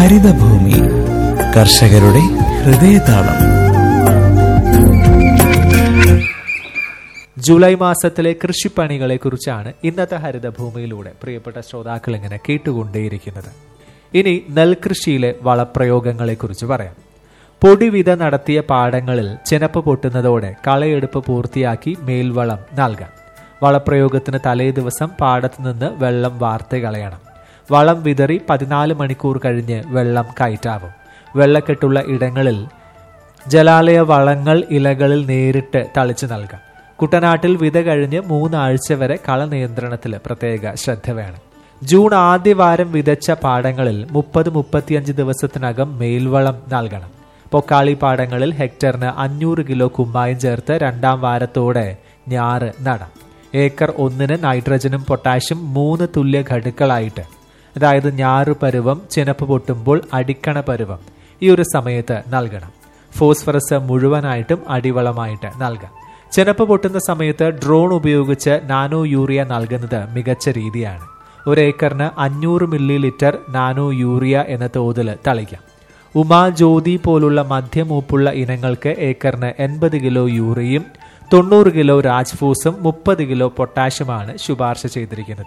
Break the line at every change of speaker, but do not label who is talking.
ഹരിതഭൂമി കർഷകരുടെ ഹൃദയതാളം
ജൂലൈ മാസത്തിലെ കൃഷിപ്പണികളെ കുറിച്ചാണ് ഇന്നത്തെ ഹരിതഭൂമിയിലൂടെ പ്രിയപ്പെട്ട ശ്രോതാക്കൾ ഇങ്ങനെ കേട്ടുകൊണ്ടേയിരിക്കുന്നത് ഇനി നെൽകൃഷിയിലെ വളപ്രയോഗങ്ങളെ കുറിച്ച് പറയാം പൊടിവിത നടത്തിയ പാടങ്ങളിൽ ചെനപ്പ് പൊട്ടുന്നതോടെ കളയെടുപ്പ് പൂർത്തിയാക്കി മേൽവളം നൽകാം വളപ്രയോഗത്തിന് തലേ ദിവസം പാടത്തു നിന്ന് വെള്ളം വാർത്ത് കളയണം വളം വിതറി പതിനാല് മണിക്കൂർ കഴിഞ്ഞ് വെള്ളം കയറ്റാവും വെള്ളക്കെട്ടുള്ള ഇടങ്ങളിൽ ജലാലയ വളങ്ങൾ ഇലകളിൽ നേരിട്ട് തളിച്ചു നൽകാം കുട്ടനാട്ടിൽ വിത കഴിഞ്ഞ് മൂന്നാഴ്ച വരെ കള നിയന്ത്രണത്തിൽ പ്രത്യേക ശ്രദ്ധ വേണം ജൂൺ ആദ്യവാരം വിതച്ച പാടങ്ങളിൽ മുപ്പത് മുപ്പത്തിയഞ്ച് ദിവസത്തിനകം മേൽവളം നൽകണം പൊക്കാളി പാടങ്ങളിൽ ഹെക്ടറിന് അഞ്ഞൂറ് കിലോ കുമ്മായം ചേർത്ത് രണ്ടാം വാരത്തോടെ ഞാറ് നടാം ഏക്കർ ഒന്നിന് നൈട്രജനും പൊട്ടാഷ്യം മൂന്ന് തുല്യ ഘടുക്കളായിട്ട് അതായത് ഞാറു പരുവം ചിനപ്പ് പൊട്ടുമ്പോൾ അടിക്കണ പരുവം ഈ ഒരു സമയത്ത് നൽകണം ഫോസ്ഫറസ് മുഴുവനായിട്ടും അടിവളമായിട്ട് നൽകാം ചിനപ്പ് പൊട്ടുന്ന സമയത്ത് ഡ്രോൺ ഉപയോഗിച്ച് നാനോ യൂറിയ നൽകുന്നത് മികച്ച രീതിയാണ് ഒരു ഏക്കറിന് അഞ്ഞൂറ് മില്ലി ലിറ്റർ നാനോ യൂറിയ എന്ന തോതിൽ തളിക്കാം ഉമാ ജ്യോതി പോലുള്ള മധ്യമൂപ്പുള്ള ഇനങ്ങൾക്ക് ഏക്കറിന് എൺപത് കിലോ യൂറിയയും തൊണ്ണൂറ് കിലോ രാജ്ഫൂസും മുപ്പത് കിലോ പൊട്ടാഷ്യമാണ് ശുപാർശ ചെയ്തിരിക്കുന്നത്